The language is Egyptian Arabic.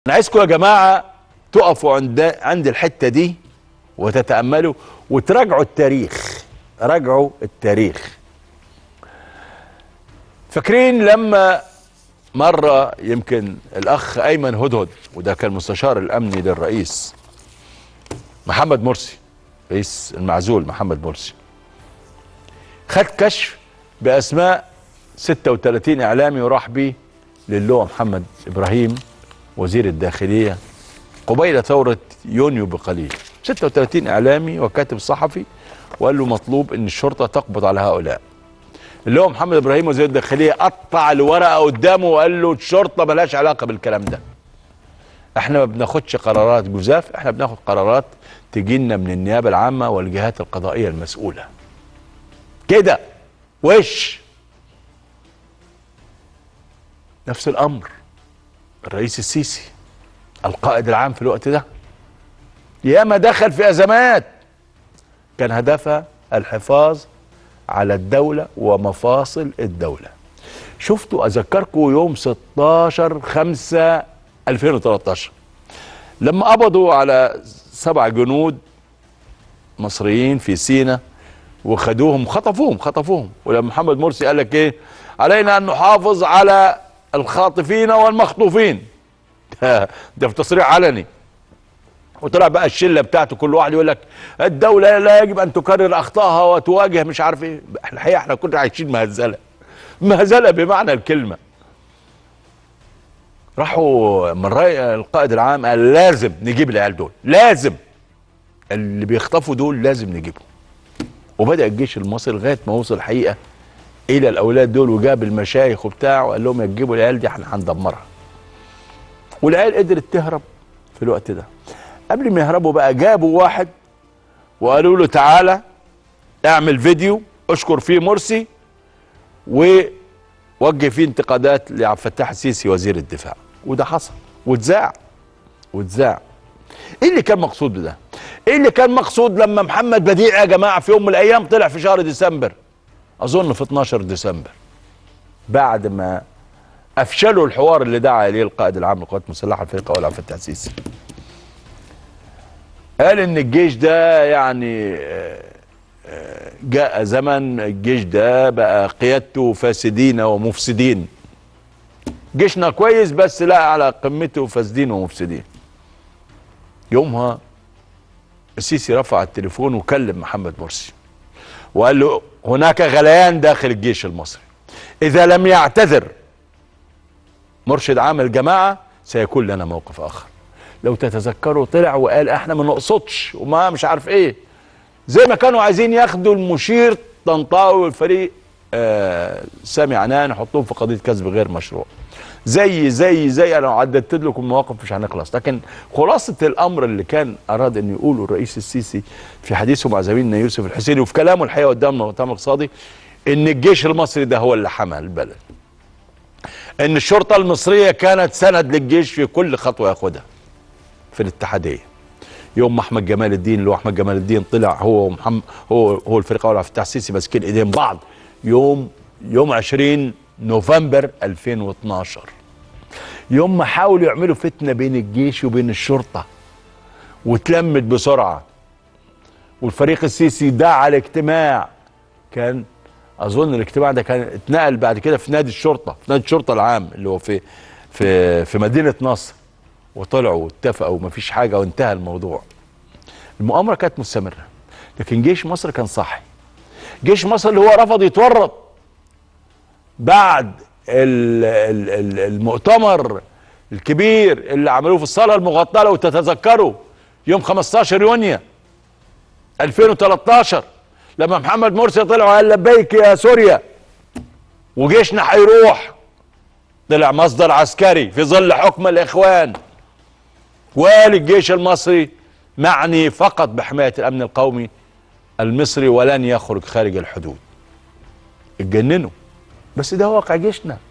انا عايزكم يا جماعه تقفوا عند عند الحته دي وتتاملوا وتراجعوا التاريخ راجعوا التاريخ فاكرين لما مره يمكن الاخ ايمن هدهد وده كان مستشار الامني للرئيس محمد مرسي رئيس المعزول محمد مرسي خد كشف باسماء 36 اعلامي وراح بيه للواء محمد ابراهيم وزير الداخليه قبيل ثوره يونيو بقليل 36 اعلامي وكاتب صحفي وقال له مطلوب ان الشرطه تقبض على هؤلاء اللي هو محمد ابراهيم وزير الداخليه قطع الورقه قدامه وقال له الشرطه ملهاش علاقه بالكلام ده احنا ما بناخدش قرارات جزاف احنا بناخد قرارات تجينا من النيابه العامه والجهات القضائيه المسؤوله كده وش نفس الامر الرئيس السيسي القائد العام في الوقت ده ياما دخل في ازمات كان هدفها الحفاظ على الدولة ومفاصل الدولة شفتوا اذكركم يوم 16 5 2013 لما قبضوا على سبع جنود مصريين في سينا وخدوهم خطفوهم خطفوهم ولما محمد مرسي قال لك ايه علينا ان نحافظ على الخاطفين والمخطوفين ده, ده في تصريح علني وطلع بقى الشله بتاعته كل واحد يقول لك الدوله لا يجب ان تكرر اخطائها وتواجه مش عارف ايه احنا الحقيقه احنا كنا عايشين مهزله مهزله بمعنى الكلمه راحوا من راي القائد العام قال لازم نجيب العيال دول لازم اللي بيخطفوا دول لازم نجيبهم وبدا الجيش المصري لغايه ما وصل الحقيقه الى الاولاد دول وجاب المشايخ وبتاع وقال لهم يا تجيبوا العيال دي احنا هندمرها والعيال قدرت تهرب في الوقت ده قبل ما يهربوا بقى جابوا واحد وقالوا له تعالى اعمل فيديو اشكر فيه مرسي ووجه فيه انتقادات لعبد الفتاح السيسي وزير الدفاع وده حصل واتذاع واتذاع ايه اللي كان مقصود بده؟ ايه اللي كان مقصود لما محمد بديع يا جماعه في يوم من الايام طلع في شهر ديسمبر اظن في 12 ديسمبر بعد ما افشلوا الحوار اللي دعا اليه القائد العام للقوات المسلحه الفريق اول عبد الفتاح السيسي قال ان الجيش ده يعني جاء زمن الجيش ده بقى قيادته فاسدين ومفسدين جيشنا كويس بس لا على قمته فاسدين ومفسدين يومها السيسي رفع التليفون وكلم محمد مرسي وقال له هناك غليان داخل الجيش المصري اذا لم يعتذر مرشد عام الجماعه سيكون لنا موقف اخر لو تتذكروا طلع وقال احنا ما نقصدش وما مش عارف ايه زي ما كانوا عايزين ياخدوا المشير طنطاوي والفريق آه سامي عنان يحطوهم في قضيه كسب غير مشروع زي زي زي انا عددت لكم مواقف مش هنخلص لكن خلاصه الامر اللي كان اراد ان يقوله الرئيس السيسي في حديثه مع زميلنا يوسف الحسيني وفي كلامه الحقيقه قدام مؤتمر اقتصادي ان الجيش المصري ده هو اللي حمى البلد ان الشرطه المصريه كانت سند للجيش في كل خطوه ياخدها في الاتحاديه يوم ما احمد جمال الدين اللي هو احمد جمال الدين طلع هو ومحمد هو هو الفريق الاول عبد الفتاح السيسي ماسكين ايدين بعض يوم يوم 20 نوفمبر 2012 يوم ما حاولوا يعملوا فتنه بين الجيش وبين الشرطه واتلمت بسرعه والفريق السيسي دعا الاجتماع كان اظن الاجتماع ده كان اتنقل بعد كده في نادي الشرطه في نادي الشرطه العام اللي هو في في في مدينه نصر وطلعوا واتفقوا ومفيش حاجه وانتهى الموضوع المؤامره كانت مستمره لكن جيش مصر كان صاحي جيش مصر اللي هو رفض يتورط بعد المؤتمر الكبير اللي عملوه في الصاله المغطاه لو تتذكروا يوم 15 يونيو 2013 لما محمد مرسي طلع وقال لبيك يا سوريا وجيشنا هيروح طلع مصدر عسكري في ظل حكم الاخوان وقال الجيش المصري معني فقط بحمايه الامن القومي المصري ولن يخرج خارج الحدود اتجننوا بس ده واقع جيشنا